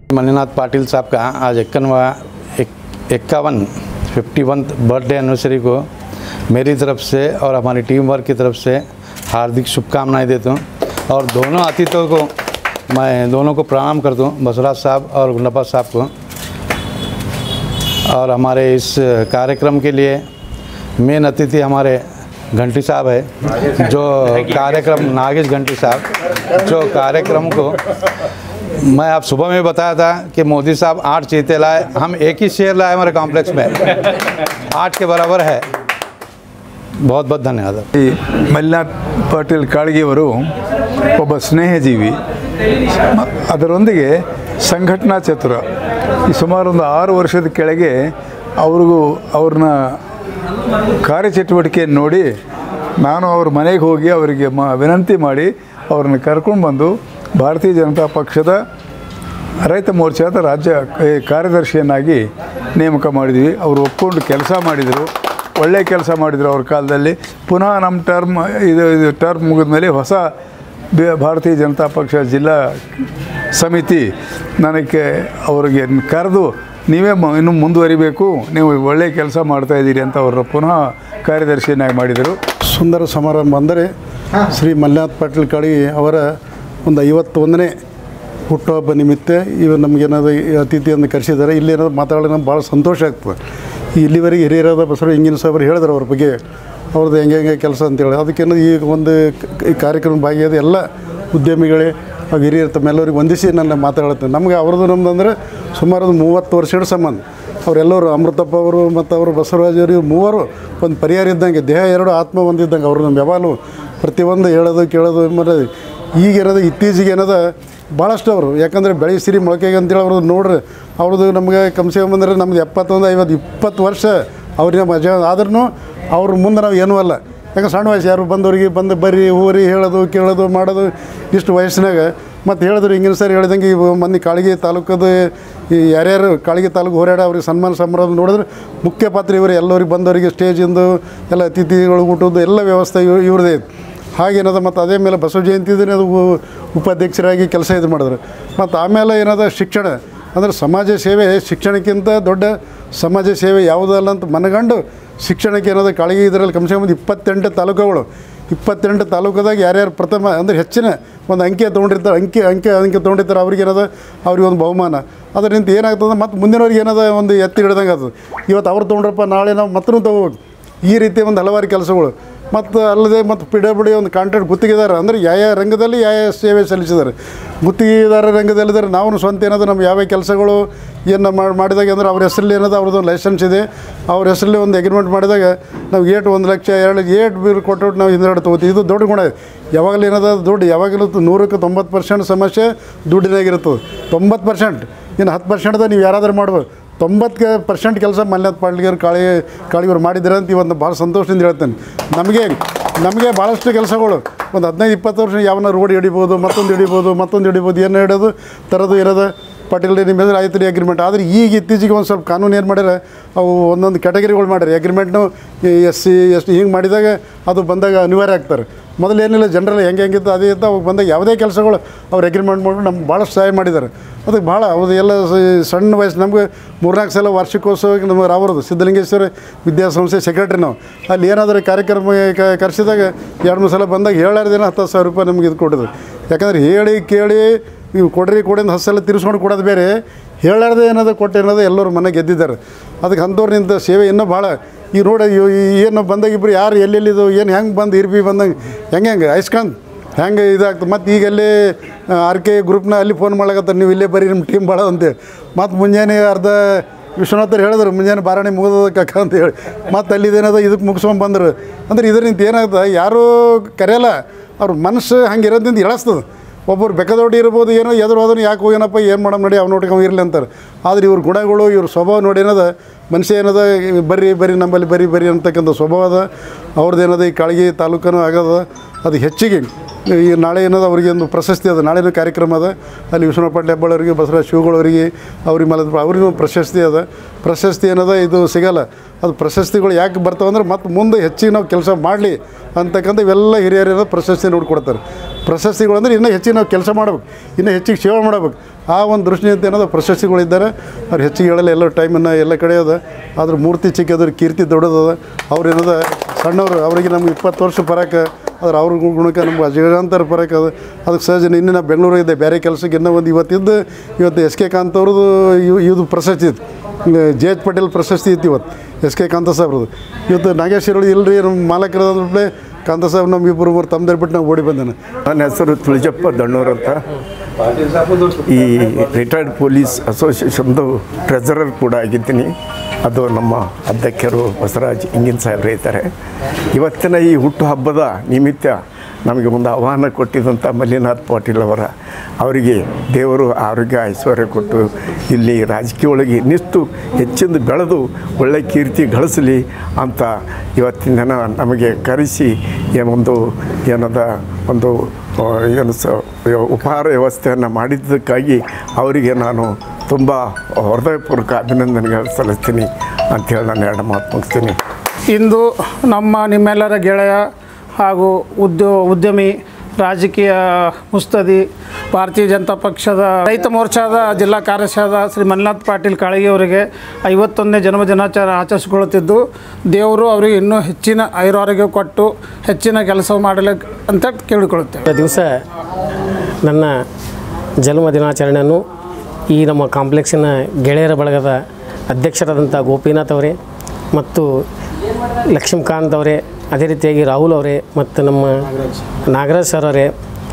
मणिनाथ पाटिल साहब का आज इक्यानवा इक्यावन फिफ्टी वन बर्थडे एनिवर्सरी को मेरी तरफ से और हमारी टीम वर्क की तरफ से हार्दिक शुभकामनाएं देता हूँ और दोनों अतिथियों को मैं दोनों को प्रणाम करता हूँ बसवराज साहब और गुंडप्पा साहब को और हमारे इस कार्यक्रम के लिए मेन अतिथि हमारे घंटी साहब है जो कार्यक्रम नागेश घंटी साहब जो कार्यक्रम को मैं आप सुबह में बताया था कि मोदी साहब आठ चीते लाए हम एक ही शेयर लाए हमारे कॉम्प्लेक्स में आठ के बराबर है बहुत बहुत धन्यवाद ಈ ಮಲ್ಲಿನಾಥ್ ಪಾಟೀಲ್ ಕಾಳಗಿಯವರು ಒಬ್ಬ ಸ್ನೇಹಜೀವಿ ಮ- ಅದರೊಂದಿಗೆ ಸಂಘಟನಾ ಚತುರ ಈ ಸುಮಾರು ಒಂದು ಆರು ವರ್ಷದ ಕೆಳಗೆ ಅವ್ರಿಗೂ ಅವ್ರನ್ನ ಕಾರ್ಯಚಟುವಟಿಕೆಯನ್ನು ನೋಡಿ ನಾನು ಅವ್ರ ಮನೆಗೆ ಹೋಗಿ ಅವರಿಗೆ ಮ ವಿನಂತಿ ಮಾಡಿ ಅವ್ರನ್ನ ಕರ್ಕೊಂಡು ಬಂದು ಭಾರತೀಯ ಜನತಾ ಪಕ್ಷದ ರೈತ ಮೋರ್ಚಾದ ರಾಜ್ಯ ಏ, ಕಾರ್ಯದರ್ಶಿಯನ್ನಾಗಿ ನೇಮಕ ಮಾಡಿದ್ವಿ ಅವರು ಒಪ್ಕೊಂಡು ಕೆಲಸ ಮಾಡಿದರು ಒಳ್ಳೆಯ ಕೆಲಸ ಮಾಡಿದರು ಅವ್ರ ಕಾಲದಲ್ಲಿ ಪುನಃ ನಮ್ಮ ಟರ್ಮ್ ಇದು ಇದು ಟರ್ಮ್ ಮುಗಿದ ಮೇಲೆ ಹೊಸ ಬಿ- ಭಾರತೀಯ ಜನತಾ ಪಕ್ಷ ಜಿಲ್ಲಾ ಸಮಿತಿ ನನಗೆ ಅವರಿಗೆ ಕರೆದು ನೀವೇ ಮ- ಇನ್ನು ಮುಂದುವರಿಬೇಕು ನೀವು ಒಳ್ಳೆಯ ಕೆಲಸ ಮಾಡ್ತಾಯಿದ್ದೀರಿ ಅಂತ ಅವರು ಪುನಃ ಕಾರ್ಯದರ್ಶಿಯನ್ನಾಗಿ ಮಾಡಿದರು ಸುಂದರ ಸಮಾರಂಭ ಅಂದರೆ ಶ್ರೀ ಮಲ್ಲಿನಾಥ್ ಪಾಟೀಲ್ ಕಾಳಗಿ ಅವರ ಒಂದು ಐವತ್ತೊಂದನೇ ಹುಟ್ಟುಹಬ್ಬ ನಿಮಿತ್ತ ಇವು ನಮಗೇನಾದ್ರು ಈ ಅತಿಥಿಯನ್ನು ಕರೆಸಿದ್ದಾರೆ ಇಲ್ಲಿ ಏನಾದ್ರು ಮಾತಾಡೋದು ನಮ್ಗೆ ಭಾಳ ಸಂತೋಷ ಆಗ್ತದೆ ಈ ಇಲ್ಲಿವರೆಗೆ ಹಿರಿಯರಾದ ಬಸವರಾಜ ಇಂಗಿನ ಸಾಹೇಬರು ಹೇಳಿದ್ರು ಅವ್ರ ಬಗ್ಗೆ ಅವ್ರದ್ದು ಹೆಂಗೆ ಹೆಂಗೆ ಕೆಲಸ ಅಂತೇಳಿ ಅದಕ್ಕೇನು ಈ ಒಂದು ಕ- ಈ ಕಾರ್ಯಕ್ರಮ ಭಾಗಿಯಾದ ಎಲ್ಲ ಉದ್ಯಮಿಗಳೇ ಹಾಗೂ ಹಿರಿಯರು ತಮ್ಮೆಲ್ಲರಿಗೆ ವಂದಿಸಿ ನನ್ನ ಮಾತಾಡುತ್ತೇನೆ ನಮಗೆ ಅವ್ರದ್ದು ನಮ್ದು ಅಂದರೆ ಸುಮಾರು ಒಂದು ಮೂವತ್ತು ವರ್ಷಗಳ ಸಂಬಂಧ ಅವರೆಲ್ಲರೂ ಅಮೃತಪ್ಪ ಅವರು ಮತ್ತು ಅವರು ಬಸವರಾಜರು ಇವ್ರು ಮೂವರು ಒಂದು ಪರಿಹಾರ ಇದ್ದಂಗೆ ದೇಹ ಎರಡು ಆತ್ಮ ಒಂದಿದ್ದಂಗೆ ಅವರು ನಮ್ಮ ಯಾವಾಗಲೂ ಪ್ರತಿಯೊಂದು ಹೇಳೋದು ಕೇಳೋದು ಮತ್ತು ಈಗ ಏನದ ಇತ್ತೀಚೆಗೆ ಏನದ ಭಾಳಷ್ಟು ಅವರು ಯಾಕಂದರೆ ಬೆಳೆಸಿರಿ ಮೊಳಕೆಗೆ ಅಂತೇಳಿ ಅವ್ರದ್ದು ನೋಡ್ರಿ ಅವ್ರದ್ದು ನಮಗೆ ಕಮ್ಸೆ ಕಮ್ ಅಂದ್ರೆ ನಮ್ದು ಎಪ್ಪತ್ತೊಂದು ಐವತ್ತು ಇಪ್ಪತ್ತು ವರ್ಷ ಅವ್ರಿಗೆ ಮಜಾ ಆದ್ರೂ ಅವ್ರ ಮುಂದೆ ನಾವು ಏನೂ ಅಲ್ಲ ಯಾಕಂದ್ರೆ ಸಣ್ಣ ವಯಸ್ಸು ಯಾರು ಬಂದವ್ರಿಗೆ ಬಂದು ಬರ್ರಿ ಹೋರಿ ಹೇಳೋದು ಕೇಳೋದು ಮಾಡೋದು ಇಷ್ಟು ವಯಸ್ಸಿನಾಗ ಮತ್ತು ಹೇಳಿದ್ರು ಹಿಂಗಿನ ಸರಿ ಹೇಳ್ದಂಗೆ ಇವು ಮಂದಿ ಕಾಳಗಿ ತಾಲೂಕದ ಈ ಯಾರ್ಯಾರು ಕಾಳಗಿ ತಾಲೂಕು ಹೋರಾಡ ಅವ್ರಿಗೆ ಸನ್ಮಾನ ಸಮಾರಂಭ ನೋಡಿದ್ರೆ ಮುಖ್ಯ ಪಾತ್ರ ಇವರು ಎಲ್ಲರಿಗೆ ಬಂದವರಿಗೆ ಸ್ಟೇಜಿಂದು ಎಲ್ಲ ಅತಿಥಿಗಳು ಊಟದ್ದು ಎಲ್ಲ ವ್ಯವಸ್ಥೆ ಇವ್ ಇವ್ರದೇ ಇತ್ತು ಹಾಗೇನದ ಮತ್ತು ಅದೇ ಮೇಲೆ ಬಸವ ಜಯಂತಿ ದಿನ ಅದು ಉ- ಉಪಾಧ್ಯಕ್ಷರಾಗಿ ಕೆಲಸ ಇದು ಮಾಡಿದ್ರು ಮತ್ತು ಆಮೇಲೆ ಏನದ ಶಿಕ್ಷಣ ಅಂದರೆ ಸಮಾಜ ಸೇವೆ ಶಿಕ್ಷಣಕ್ಕಿಂತ ದೊಡ್ಡ ಸಮಾಜ ಸೇವೆ ಯಾವುದಲ್ಲ ಅಂತ ಮನಗಂಡು ಶಿಕ್ಷಣಕ್ಕೆ ಏನದ ಕಾಳಗಿ ಇದರಲ್ಲಿ ಕಮ್ಸೆ ಕಮ್ ಇಪ್ಪತ್ತೆಂಟು ತಾಲೂಕುಗಳು ಇಪ್ಪತ್ತೆಂಟು ತಾಲೂಕದಾಗ ಯಾರ್ಯಾರು ಪ್ರಥಮ ಅಂದರೆ ಹೆಚ್ಚಿನ ಒಂದು ಅಂಕೆ ತೊಗೊಂಡಿರ್ತಾರೆ ಅಂಕೆ ಅಂಕೆ ಅಂಕೆ ತೊಗೊಂಡಿರ್ತಾರೆ ಅವ್ರಿಗೆ ಏನದ ಅವ್ರಿಗೆ ಒಂದು ಬಹುಮಾನ ಅದರಿಂದ ಏನಾಗ್ತದೆ ಮತ್ತು ಮುಂದಿನವ್ರಿಗೆ ಏನದ ಒಂದು ಎತ್ತಿ ಹಿಡ್ದಂಗೆ ಆಗ್ತದೆ ಇವತ್ತು ಅವ್ರು ತೊಗೊಂಡ್ರಪ್ಪ ನಾಳೆ ನಾವು ಮತ್ತೂ ತೊಗೋಬೇಕು ಈ ರೀತಿಯ ಒಂದು ಹಲವಾರು ಕೆಲಸಗಳು ಮತ್ತು ಅಲ್ಲದೆ ಮತ್ತು ಪಿ ಡಬ್ಲ್ಯೂ ಡಿ ಒಂದು ಕಾಂಟ್ರಾಕ್ಟ್ ಗುತ್ತಿಗೆದಾರ ಅಂದರೆ ಯಾವ ಯಾವ ರಂಗದಲ್ಲಿ ಯಾವ ಯಾವ ಸೇವೆ ಸಲ್ಲಿಸಿದ್ದಾರೆ ಗುತ್ತಿಗೆದಾರ ರಂಗದಲ್ಲಿದ್ದಾರೆ ನಾವು ಸ್ವಂತ ಏನದು ನಮ್ಮ ಯಾವ ಕೆಲಸಗಳು ಏನು ಮಾಡಿ ಮಾಡಿದಾಗ ಅಂದ್ರೆ ಅವ್ರ ಹೆಸರಲ್ಲಿ ಏನದ ಅವ್ರದ್ದು ಲೈಸೆನ್ಸ್ ಇದೆ ಅವ್ರ ಹೆಸರಲ್ಲಿ ಒಂದು ಅಗ್ರಿಮೆಂಟ್ ಮಾಡಿದಾಗ ನಾವು ಏಟ್ ಒಂದು ಲಕ್ಷ ಎರಡು ಏಟ್ ಬಿಲ್ ಕೊಟ್ಬಿಟ್ಟು ನಾವು ಹಿಂದ್ಗಡೆ ತೊಗೋತೀವಿ ಇದು ದೊಡ್ಡ ಗುಣ ಯಾವಾಗಲೂ ಏನದ ದುಡ್ಡು ಯಾವಾಗಲೂ ನೂರಕ್ಕೆ ತೊಂಬತ್ತು ಪರ್ಸೆಂಟ್ ಸಮಸ್ಯೆ ದುಡ್ಡಿನಾಗಿರ್ತದೆ ತೊಂಬತ್ತು ಪರ್ಸೆಂಟ್ ಇನ್ನು ಹತ್ತು ಪರ್ಸೆಂಟ್ದ ನೀವು ಯಾರಾದರೂ ಮಾಡ್ಬೋದು ತೊಂಬತ್ತು ಪರ್ಸೆಂಟ್ ಕೆಲಸ ಮಲ್ನಾಥ್ ಪಾಳ್ಗಿಯರು ಕಾಳಿ ಕಾಳಿಯವರು ಮಾಡಿದ್ದಾರೆ ಅಂತ ಇವತ್ತು ಭಾಳ ಸಂತೋಷದಿಂದ ಹೇಳ್ತೇನೆ ನಮಗೆ ನಮಗೆ ಭಾಳಷ್ಟು ಕೆಲಸಗಳು ಒಂದು ಹದಿನೈದು ಇಪ್ಪತ್ತು ವರ್ಷ ಯಾವನ ರೋಡ್ ಹಿಡಿಬೋದು ಮತ್ತೊಂದು ಹಿಡಿಬೋದು ಮತ್ತೊಂದು ಹಿಡಿಬೋದು ಏನು ಹಿಡೋದು ತರೋದು ಇರೋದು ಪಾಟೀಲ್ ನಿಮ್ಮ ಹೆಸರು ಆಯ್ತು ರೀ ಅಗ್ರಿಮೆಂಟ್ ಆದರೆ ಈಗ ಇತ್ತೀಚೆಗೆ ಒಂದು ಸ್ವಲ್ಪ ಕಾನೂನು ಏನು ಮಾಡ್ಯಾರ ಅವು ಒಂದೊಂದು ಕ್ಯಾಟಗರಿಗಳು ಮಾಡ್ಯಾರ ಅಗ್ರಿಮೆಂಟ್ನು ಎಸ್ ಸಿ ಎಸ್ ಟಿ ಹಿಂಗೆ ಮಾಡಿದಾಗ ಅದು ಬಂದಾಗ ಅನಿವಾರ್ಯ ಆಗ್ತಾರೆ ಮೊದಲು ಏನಿಲ್ಲ ಜನರಲ್ ಹೆಂಗೆ ಹೆಂಗಿತ್ತು ಅದೇ ಇತ್ತು ಅವಾಗ ಬಂದಾಗ ಯಾವುದೇ ಕೆಲಸಗಳು ಅವ್ರು ಅಗ್ರಿಮೆಂಟ್ ಮಾಡಿ ನಮ್ಗೆ ಭಾಳಷ್ಟು ಸಹಾಯ ಮಾಡಿದ್ದಾರೆ ಅದಕ್ಕೆ ಭಾಳ ಅವ್ರು ಎಲ್ಲ ಸ- ಸಣ್ಣ ವಯಸ್ಸು ನಮಗೆ ಮೂರ್ನಾಲ್ಕು ಸಲ ವಾರ್ಷಿಕೋತ್ಸವಕ್ಕೆ ನಮಗೆ ರಾವರದು ಸಿದ್ಧಲಿಂಗೇಶ್ವರ ವಿದ್ಯಾಸಂಸ್ಥೆ ಸೆಕ್ರೆಟ್ರಿ ನಾವು ಅಲ್ಲಿ ಏನಾದರೂ ಕಾರ್ಯಕ್ರಮ ಕ- ಕರೆಸಿದಾಗ ಎರಡು ಮೂರು ಸಲ ಬಂದಾಗ ಹೇಳಾರ್ದೇನೋ ಹತ್ತು ಹತ್ತು ಸಾವಿರ ರೂಪಾಯಿ ನಮಗೆ ಇದು ಕೊಟ್ಟಿದ್ರು ಯಾಕಂದ್ರೆ ಹೇಳಿ ಕೇಳಿ ನೀವು ಕೊಡ್ರಿ ಕೊಡಿ ಅಂತ ಹತ್ತು ಸಲ ತಿರ್ಸ್ಕೊಂಡು ಕೊಡೋದು ಬೇರೆ ಹೇಳಾರ್ದೆ ಏನದು ಕೊಟ್ಟು ಏನದು ಎಲ್ಲರೂ ಮನೆ ಗೆದ್ದಿದ್ದಾರೆ ಅದಕ್ಕೆ ಅಂಥವ್ರಿಂದ ಸೇವೆ ಇನ್ನೂ ಭಾಳ ಈ ನೋಡಿ ಇವ್- ಈ ಏನು ಬಂದಾಗ ಇಬ್ಬರು ಯಾರು ಎಲ್ಲೆಲ್ಲಿದು ಏನು ಹೆಂಗೆ ಬಂದು ಇರ್ಬಿ ಬಂದಂಗೆ ಹೆಂಗೆ ಹೆಂಗೆ ಐಸ್ಕಂದ್ ಹೆಂಗೆ ಇದಾಗ್ತದೆ ಮತ್ತು ಈಗ ಅಲ್ಲಿ ಆರ್ ಕೆ ಗ್ರೂಪ್ನ ಅಲ್ಲಿ ಫೋನ್ ಮಾಡ್ಲಕತ್ತಾರೆ ನೀವು ಇಲ್ಲೇ ಬರ್ರಿ ನಿಮ್ಮ ಟೀಮ್ ಭಾಳ ಅಂತೇಳಿ ಮತ್ತು ಮುಂಜಾನೆ ಅರ್ಧ ವಿಶ್ವನಾಥರು ಹೇಳಿದ್ರು ಮುಂಜಾನೆ ಬಾರಾಣಿ ಮುಗಿದಕ್ಕ ಅಂತ ಹೇಳಿ ಮತ್ತು ಅಲ್ಲಿದೇನದ ಇದಕ್ಕೆ ಮುಗಿಸ್ಕೊಂಡು ಬಂದರು ಅಂದ್ರೆ ಇದರಿಂದ ಏನಾಗ್ತದೆ ಯಾರೂ ಕರೆಯಲ್ಲ ಅವ್ರ ಮನಸ್ಸು ಹಂಗೆ ಇರೋದ್ರಿಂದ ಎಳಸ್ತದೆ ಒಬ್ಬರು ಬೆಕ್ಕದೊಡ್ಡಿ ಇರ್ಬೋದು ಏನೋ ಎದುರು ಹೋದನು ಯಾಕೆ ಹೋಗ್ಯಾನಪ್ಪ ಏನು ಮಾಡಮ್ ನಡಿ ಅವ್ನೊಟ್ಟಿಗೆ ಅವ್ನು ಇರಲಿ ಅಂತಾರೆ ಆದರೆ ಇವ್ರ ಗುಣಗಳು ಇವ್ರ ಸ್ವಭಾವ ನೋಡಿ ಏನದ ಮನುಷ್ಯ ಏನದ ಬರ್ರಿ ಬರ್ರಿ ನಮ್ಮಲ್ಲಿ ಬರ್ರಿ ಬರ್ರಿ ಅಂತಕ್ಕಂಥ ಸ್ವಭಾವ ಅದ ಅವ್ರದ್ದು ಏನದ ಈ ಕಾಳಗಿ ತಾಲೂಕನೂ ಆಗದ ಅದು ಹೆಚ್ಚಿಗೆ ಈ ನಾಳೆ ಏನದ ಅವ್ರಿಗೆ ಒಂದು ಪ್ರಶಸ್ತಿ ಅದ ನಾಳೆನೂ ಕಾರ್ಯಕ್ರಮ ಅದ ಅಲ್ಲಿ ವಿಶ್ವನಾಥ ಪಾಟೀಲ್ ಹೆಬ್ಬಾಳವರಿಗೆ ಬಸವರಾಜ ಶಿವಗಳವರಿಗೆ ಅವ್ರಿಗೆ ಮೇಲೆ ಅವ್ರಿಗೂ ಒಂದು ಪ್ರಶಸ್ತಿ ಅದ ಪ್ರಶಸ್ತಿ ಏನದ ಇದು ಸಿಗಲ್ಲ ಅದು ಪ್ರಶಸ್ತಿಗಳು ಯಾಕೆ ಬರ್ತಾವೆ ಅಂದ್ರೆ ಮತ್ತು ಮುಂದೆ ಹೆಚ್ಚಿಗೆ ನಾವು ಕೆಲಸ ಮಾಡಲಿ ಅಂತಕ್ಕಂಥ ಇವೆಲ್ಲ ಹಿರಿಯರು ಪ್ರಶಸ್ತಿ ನೋಡ್ಕೊಡ್ತಾರೆ ಪ್ರಶಸ್ತಿಗಳು ಅಂದರೆ ಇನ್ನೂ ಹೆಚ್ಚಿಗೆ ನಾವು ಕೆಲಸ ಮಾಡ್ಬೇಕು ಇನ್ನೂ ಹೆಚ್ಚಿಗೆ ಸೇವೆ ಮಾಡಬೇಕು ಆ ಒಂದು ದೃಷ್ಟಿಯಿಂದ ಏನದ ಪ್ರಶಸ್ತಿಗಳಿದ್ದಾರೆ ಅವ್ರು ಹೆಚ್ಚಿಗೆ ಹೇಳಲ್ಲ ಎಲ್ಲ ಟೈಮನ್ನು ಎಲ್ಲ ಕಡೆ ಅದ ಆದ್ರೆ ಮೂರ್ತಿ ಚಿಕ್ಕದ್ರ ಕೀರ್ತಿ ದೊಡ್ಡದದ ಅವ್ರು ಏನದ ಸಣ್ಣವರು ಅವರಿಗೆ ನಮ್ಗೆ ಇಪ್ಪತ್ತು ವರ್ಷ ಬರೋಕೆ ಆದ್ರೆ ಅವ್ರ ಗು- ಗುಣಕ್ಕೆ ನಮ್ಗೆ ಅಜಗಂತರ ಬರೋಕೆ ಅದು ಅದಕ್ಕೆ ಸಹಜ ನಿನ್ನೆ ನಾ ಬೆಂಗಳೂರು ಇದ್ದೆ ಬೇರೆ ಕೆಲಸಕ್ಕೆ ಇನ್ನೂ ಒಂದು ಇವತ್ತಿದ್ದು ಇವತ್ತು ಎಸ್ ಕೆ ಕಾಂತ್ ಅವ್ರದ್ದು ಇವ್ ಇದು ಪ್ರಶಸ್ತಿ ಇತ್ತು ಜೆ ಎಚ್ ಪಟೇಲ್ ಪ್ರಶಸ್ತಿ ಇತ್ತು ಇವತ್ತು ಎಸ್ ಕೆ ಕಾಂತ ಸಾಹೇಬ್ರದ್ದು ಇವತ್ತು ನಾಗೇಶ್ ಇರೋಳು ಇಲ್ರಿ ನಮ್ಮ ಮಾಲಕರೇ ಕಾಂತ ಸಾಹೇಬ್ ನಮ್ಮ ಇಬ್ಬರು ಮೂರು ತಮ್ಮದೇ ಬಿಟ್ಟು ನಾವು ಓಡಿ ಬಂದೇನೆ ನನ್ನ ಹೆಸರು ತುಳಜಪ್ಪ ದಣ್ಣೂರ್ ಅಂತ ಈ ರಿಟೈರ್ಡ್ ಪೊಲೀಸ್ ಅಸೋಸಿಯೇಷನ್ದು ಟ್ರೆಜರರ್ ಕೂಡ ಆಗಿದ್ದೀನಿ ಅದು ನಮ್ಮ ಅಧ್ಯಕ್ಷರು ಬಸವರಾಜ್ ಇಂಗಿನ್ ಸಾಹೇಬ್ರು ಇದ್ದಾರೆ ಇವತ್ತಿನ ಈ ಹುಟ್ಟುಹಬ್ಬದ ನಿಮಿತ್ತ ನಮಗೆ ಒಂದು ಆಹ್ವಾನ ಕೊಟ್ಟಿದ್ದಂಥ ಮಲ್ಲಿನಾಥ್ ಪಾಟೀಲ್ ಅವರ ಅವರಿಗೆ ದೇವರು ಆರೋಗ್ಯ ಐಶ್ವರ್ಯ ಕೊಟ್ಟು ಇಲ್ಲಿ ರಾಜಕೀಯ ಒಳಗೆ ನಿಷ್ಟು ಹೆಚ್ಚಿಂದ ಬೆಳೆದು ಒಳ್ಳೆ ಕೀರ್ತಿ ಗಳಿಸಲಿ ಅಂತ ಇವತ್ತಿನ ದಿನ ನಮಗೆ ಕರೆಸಿ ಏನೊಂದು ಏನದ ಒಂದು ಆ, ಏನು ಸ ಉಪಹಾರ ವ್ಯವಸ್ಥೆಯನ್ನು ಮಾಡಿದ್ದಕ್ಕಾಗಿ ಅವರಿಗೆ ನಾನು ತುಂಬ ಹೃದಯಪೂರ್ವಕ ಅಭಿನಂದನೆಗಳು ಸಲ್ಲಿಸ್ತೀನಿ ಅಂಥೇಳಿ ನಾನು ಎರಡು ಮಾತು ಮುಗಿಸ್ತೀನಿ ಇಂದು ನಮ್ಮ ನಿಮ್ಮೆಲ್ಲರ ಗೆಳೆಯ ಹಾಗೂ ಉದ್ಯೋ ಉದ್ಯಮಿ ರಾಜಕೀಯ ಮುಸ್ತದಿ ಭಾರತೀಯ ಜನತಾ ಪಕ್ಷದ ರೈತ ಮೋರ್ಚಾದ ಜಿಲ್ಲಾ ಕಾರ್ಯದರ್ಶಿಯಾದ ಶ್ರೀ ಮಲ್ಲಿನಾಥ್ ಪಾಟೀಲ್ ಕಾಳಗಿ ಅವರಿಗೆ ಐವತ್ತೊಂದನೇ ಜನ್ಮ ದಿನಾಚರಣೆ ಆಚರಿಸಿಕೊಳ್ಳುತ್ತಿದ್ದು ದೇವರು ಅವರಿಗೆ ಇನ್ನೂ ಹೆಚ್ಚಿನ ಆಯುರಾರೋಗ್ಯ ಕೊಟ್ಟು ಹೆಚ್ಚಿನ ಕೆಲಸ ಮಾಡಲಿ ಅಂತ ಕೇಳಿಕೊಳ್ಳುತ್ತೇವೆ ದಿವಸ ನನ್ನ ಜನ್ಮ ದಿನಾಚರಣೆಯನ್ನು ಈ ನಮ್ಮ ಕಾಂಪ್ಲೆಕ್ಸಿನ ಗೆಳೆಯರ ಬಳಗದ ಅಧ್ಯಕ್ಷರಾದಂಥ ಗೋಪಿನಾಥ್ ಅವರೇ ಮತ್ತು ಲಕ್ಷ್ಮೀಕಾಂತ್ ಅವರೇ ಅದೇ ರೀತಿಯಾಗಿ ರಾಹುಲ್ ಅವರೇ ಮತ್ತು ನಮ್ಮ ನಾಗರಾಜ್ ಸರ್ ಅವರೇ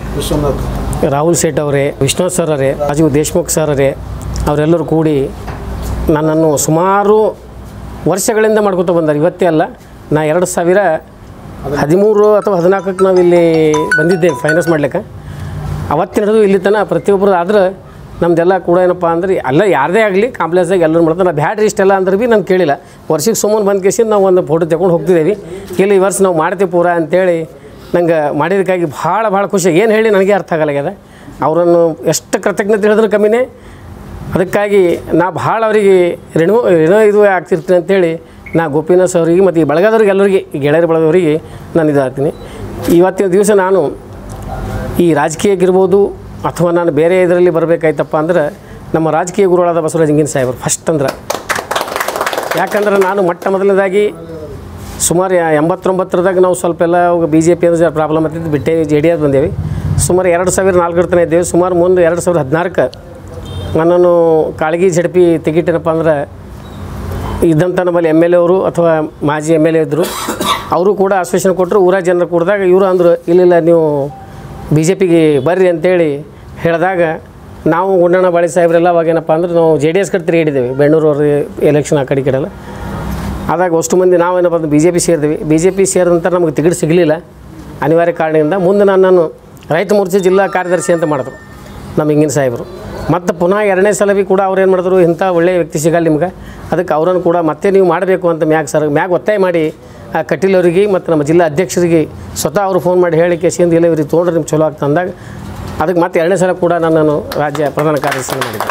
ರಾಹುಲ್ ಸೇಠ್ ಅವರೇ ವಿಶ್ವನಾಥ್ ಸರ್ ಅವರೇ ರಾಜೀವ್ ದೇಶ್ಮುಖ್ ಸರ್ ಅವರೇ ಅವರೆಲ್ಲರೂ ಕೂಡಿ ನನ್ನನ್ನು ಸುಮಾರು ವರ್ಷಗಳಿಂದ ಮಾಡ್ಕೊತ ಬಂದಾರೆ ಇವತ್ತೇ ಅಲ್ಲ ನಾ ಎರಡು ಸಾವಿರ ಹದಿಮೂರು ಅಥವಾ ಹದಿನಾಲ್ಕಕ್ಕೆ ನಾವು ಇಲ್ಲಿ ಬಂದಿದ್ದೇವೆ ಫೈನಾನ್ಸ್ ಮಾಡ್ಲಿಕ್ಕೆ ಅವತ್ತಿನ ಹಿಡಿದು ಇಲ್ಲಿ ತನಕ ಪ್ರತಿಯೊಬ್ಬರು ಆದ್ರೆ ನಮ್ದೆಲ್ಲ ಕೂಡ ಏನಪ್ಪ ಅಂದ್ರೆ ಅಲ್ಲ ಯಾರದೇ ಆಗಲಿ ಕಾಂಪ್ಲೆಕ್ಸಾಗಿ ಎಲ್ಲರೂ ಮಾಡ್ತಾರೆ ನಾವು ಬ್ಯಾಡ್ರಿ ಇಷ್ಟೆಲ್ಲ ಅಂದ್ರೆ ಭೀ ನಾನು ಕೇಳಿಲ್ಲ ವರ್ಷಕ್ಕೆ ಸುಮ್ಮನೆ ಬಂದು ಕೇಸಿಂದ ನಾವು ಒಂದು ಫೋಟೋ ತಗೊಂಡು ಹೋಗ್ತಿದ್ದೇವೆ ಇಲ್ಲ ಈ ವರ್ಷ ನಾವು ಮಾಡ್ತೀವಿ ಪೂರ ಅಂತೇಳಿ ನಂಗೆ ಮಾಡಿದ್ದಕ್ಕಾಗಿ ಭಾಳ ಭಾಳ ಖುಷಿ ಏನು ಹೇಳಿ ನನಗೆ ಅರ್ಥ ಆಗಲಾಗ್ಯದ ಅವರನ್ನು ಎಷ್ಟು ಕೃತಜ್ಞತೆ ಹೇಳಿದ್ರು ಕಮ್ಮಿನೇ ಅದಕ್ಕಾಗಿ ನಾ ಭಾಳ ಅವರಿಗೆ ಋಣ ಋಣ ಇದು ಆಗ್ತಿರ್ತೀನಿ ಅಂತೇಳಿ ನಾ ಗೋಪಿನಾಥ್ ಅವರಿಗೆ ಮತ್ತು ಈ ಬಳಗದವ್ರಿಗೆ ಎಲ್ಲರಿಗೆ ಈ ಗೆಳೆಯರ ಬಳಗದವರಿಗೆ ನಾನು ಇದಾಗ್ತೀನಿ ಇವತ್ತಿನ ದಿವಸ ನಾನು ಈ ರಾಜಕೀಯಕ್ಕಿರ್ಬೋದು ಅಥವಾ ನಾನು ಬೇರೆ ಇದರಲ್ಲಿ ಬರಬೇಕಾಯ್ತಪ್ಪ ಅಂದ್ರೆ ನಮ್ಮ ರಾಜಕೀಯ ಗುರುಗಳಾದ ಬಸವರಾಜ ಇಂಗಿನ ಸಾಹೇಬರು ಫಸ್ಟ್ ಅಂದ್ರೆ ಯಾಕಂದ್ರೆ ನಾನು ಮೊಟ್ಟ ಮೊದಲನೇದಾಗಿ ಸುಮಾರು ಯಾ- ಎಂಬತ್ತೊಂಬತ್ತರದಾಗ ನಾವು ಸ್ವಲ್ಪ ಎಲ್ಲ ಬಿ ಜೆ ಪಿ ಅಂದ್ರೆ ಪ್ರಾಬ್ಲಮ್ ಆಗ್ತಿದ್ದು ಬಿಟ್ಟೇವಿ ಜೆ ಡಿ ಎಸ್ ಬಂದೇವಿ ಸುಮಾರು ಎರಡು ಸಾವಿರ ನಾಲ್ಕರ ತನಕ ಇದ್ದೇವೆ ಸುಮಾರು ಮುಂದೆ ಎರಡು ಸಾವಿರದ ಹದಿನಾರಕ್ಕೆ ನನ್ನನ್ನು ಕಾಳಗಿ ಝಡ್ಪಿ ಟಿಕೆಟ್ ಏನಪ್ಪ ಅಂದ್ರೆ ಇದ್ದಂಥ ನಮ್ಮಲ್ಲಿ ಎಮ್ ಎಲ್ ಎ ಅವರು ಅಥವಾ ಮಾಜಿ ಎಮ್ ಎಲ್ ಎ ಇದ್ದರು ಅವರು ಕೂಡ ಅಸೋಸಿಯೇಷನ್ ಕೊಟ್ಟರು ಊರ ಜನರು ಕೊಡಿದಾಗ ಇವರು ಅಂದರು ಇಲ್ಲಿಲ್ಲ ನೀವು ಬಿ ಜೆ ಪಿಗೆ ಬರ್ರಿ ಅಂತೇಳಿ ಹೇಳಿದಾಗ ನಾವು ಗುಂಡಣ್ಣ ಬಾಳಿ ಸಾಹೇಬ್ರೆಲ್ಲ ಅವಾಗ ಏನಪ್ಪ ಅಂದ್ರೆ ನಾವು ಜೆ ಡಿ ಎಸ್ ಕಡೆ ತಿರುಗಿಡಿದ್ದೇವೆ ಬೆಂಗಳೂರು ಅವ್ರ ಎಲೆಕ್ಷನ್ ಆ ಕಡೆ ಈ ಕಡೆ ಎಲ್ಲ ಆದಾಗ ಅಷ್ಟು ಮಂದಿ ನಾವೇನಪ್ಪ ಅಂದ್ರೆ ಬಿ ಜೆ ಪಿ ಸೇರಿದ್ವಿ ಬಿ ಜೆ ಪಿ ಸೇರಿದ ನಂತರ ನಮಗೆ ಟಿಕೆಟ್ ಸಿಗಲಿಲ್ಲ ಅನಿವಾರ್ಯ ಕಾರಣದಿಂದ ಮುಂದೆ ನನ್ನನ್ನು ರೈತ ಮೋರ್ಚೆ ಜಿಲ್ಲಾ ಕಾರ್ಯದರ್ಶಿ ಅಂತ ಮಾಡಿದ್ರು ನಮ್ಮ ಹಿಂಗಿನ ಸಾಹೇಬರು ಮತ್ತು ಪುನಃ ಎರಡನೇ ಸಲ ಭೀ ಕೂಡ ಅವ್ರು ಏನು ಮಾಡಿದ್ರು ಇಂಥ ಒಳ್ಳೆಯ ವ್ಯಕ್ತಿ ಸಿಗಲ್ಲ ನಿಮ್ಗೆ ಅದಕ್ಕೆ ಅವರನ್ನು ಕೂಡ ಮತ್ತೆ ನೀವು ಮಾಡಬೇಕು ಅಂತ ಮ್ಯಾಗ ಸರ್ ಮ್ಯಾಗ ಒತ್ತಾಯ ಮಾಡಿ ಆ ಕಟೀಲ್ ಅವರಿಗೆ ಮತ್ತು ನಮ್ಮ ಜಿಲ್ಲಾ ಅಧ್ಯಕ್ಷರಿಗೆ ಸ್ವತಃ ಅವರು ಫೋನ್ ಮಾಡಿ ಹೇಳಿ ಕೇಸಿಂದ ಇಲ್ಲ ಇವ್ರಿಗೆ ತೊಗೊಂಡ್ರೆ ನಿಮ್ಗೆ ಚಲೋ ಆಗ್ತದೆ ಅಂದಾಗ ಅದಕ್ಕೆ ಮತ್ತೆ ಎರಡನೇ ಸಲ ಕೂಡ ನನ್ನನ್ನು ರಾಜ್ಯ ಪ್ರಧಾನ ಕಾರ್ಯದರ್ಶಿ ಮಾಡಿದ್ದೆ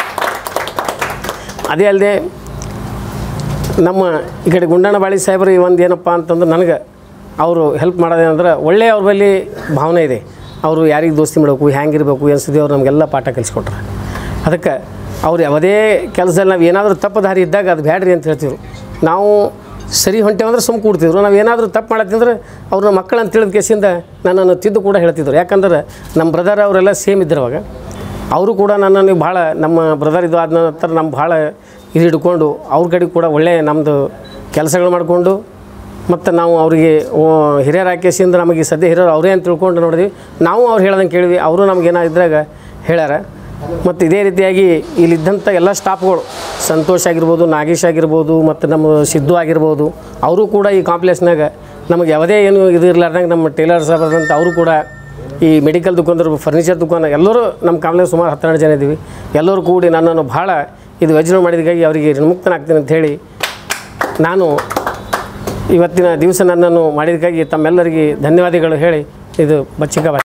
ಅದೇ ಅಲ್ಲದೆ ನಮ್ಮ ಈ ಕಡೆ ಗುಂಡಣ್ಣ ಬಾಳಿ ಸಾಹೇಬರು ಒಂದು ಏನಪ್ಪ ಅಂತಂದ್ರೆ ನನಗೆ ಅವರು ಹೆಲ್ಪ್ ಮಾಡೋದೇನಂದ್ರೆ ಒಳ್ಳೆಯ ಅವ್ರ ಬಳಿ ಭಾವನೆ ಇದೆ ಅವರು ಯಾರಿಗೆ ದೋಸ್ತಿ ಮಾಡಬೇಕು ಹೆಂಗಿರಬೇಕು ಅನ್ಸಿದೆ ಅವ್ರು ನಮಗೆಲ್ಲ ಪಾಠ ಕಲಿಸ್ಕೊಟ್ರು ಅದಕ್ಕೆ ಅವ್ರು ಯಾವುದೇ ಕೆಲಸದಲ್ಲಿ ನಾವು ಏನಾದರೂ ತಪ್ಪು ದಾರಿ ಇದ್ದಾಗ ಅದು ಬ್ಯಾಡ್ರಿ ಅಂತ ಹೇಳ್ತಿದ್ರು ನಾವು ಸರಿ ಹೊಂಟೇವೆ ಅಂದ್ರೆ ಸುಮ್ಮ ಕೂಡ್ತಿದ್ರು ನಾವು ಏನಾದರೂ ತಪ್ಪು ಮಾಡತ್ತಿದ್ರೆ ಅವ್ರನ್ನ ಮಕ್ಕಳು ಅಂತ ತಿಳಿದ ಕೇಸಿಂದ ನನ್ನನ್ನು ತಿದ್ದು ಕೂಡ ಹೇಳ್ತಿದ್ರು ಯಾಕಂದ್ರೆ ನಮ್ಮ ಬ್ರದರ್ ಅವರೆಲ್ಲ ಸೇಮ್ ಇದ್ರು ಅವಾಗ ಅವರು ಕೂಡ ನನ್ನನ್ನು ಭಾಳ ನಮ್ಮ ಬ್ರದರ್ ಇದು ಆದ ನಂತರ ನಮ್ಮ ಭಾಳ ಇದು ಹಿಡ್ಕೊಂಡು ಅವ್ರ ಕಡೆ ಕೂಡ ಒಳ್ಳೆಯ ನಮ್ಮದು ಕೆಲಸಗಳು ಮಾಡಿಕೊಂಡು ಮತ್ತು ನಾವು ಅವರಿಗೆ ಹಿರಿಯರ ಆಕೇಸಿಂದ ನಮಗೆ ಸದ್ಯ ಹಿರಿಯರು ಅವರೇ ಅಂತ ತಿಳ್ಕೊಂಡು ನೋಡಿದ್ವಿ ನಾವು ಅವ್ರು ಹೇಳ್ದಂಗೆ ಕೇಳಿದ್ವಿ ಅವರು ನಮಗೇನೋ ಇದ್ರಾಗ ಹೇಳ್ಯಾರ ಮತ್ತು ಇದೇ ರೀತಿಯಾಗಿ ಇಲ್ಲಿದ್ದಂಥ ಎಲ್ಲ ಸ್ಟಾಫ್ಗಳು ಸಂತೋಷ್ ಆಗಿರ್ಬೋದು ನಾಗೇಶ್ ಆಗಿರ್ಬೋದು ಮತ್ತು ನಮ್ಮ ಸಿದ್ದು ಆಗಿರ್ಬೋದು ಅವರು ಕೂಡ ಈ ಕಾಂಪ್ಲೆಕ್ಸ್ನಾಗ ನಮಗೆ ಯಾವುದೇ ಏನು ಇದು ಇರ್ಲಾರ್ದಂಗೆ ನಮ್ಮ ಟೇಲರ್ ಸಾಹೇಬ್ ಆದಂಥ ಅವರು ಕೂಡ ಈ ಮೆಡಿಕಲ್ ದುಕಾನದವ್ರು ಫರ್ನಿಚರ್ ದುಕಾನ ಎಲ್ಲರೂ ನಮ್ಮ ಕಾಂಪ್ಲೆಕ್ಸ್ ಸುಮಾರು ಹತ್ತೆರಡು ಜನ ಇದ್ದೀವಿ ಎಲ್ಲರೂ ಕೂಡಿ ನನ್ನನ್ನು ಭಾಳ ಇದು ಯೋಜನೆ ಮಾಡಿದಕ್ಕಾಗಿ ಅವರಿಗೆ ಋಣಮುಕ್ತನಾಗ್ತೀನಿ ಅಂತ ಹೇಳಿ ನಾನು ಇವತ್ತಿನ ದಿವಸ ನನ್ನನ್ನು ಮಾಡಿದಕ್ಕಾಗಿ ತಮ್ಮೆಲ್ಲರಿಗೆ ಧನ್ಯವಾದಗಳು ಹೇಳಿ ಇದು ಬಚ್ಚಿಕ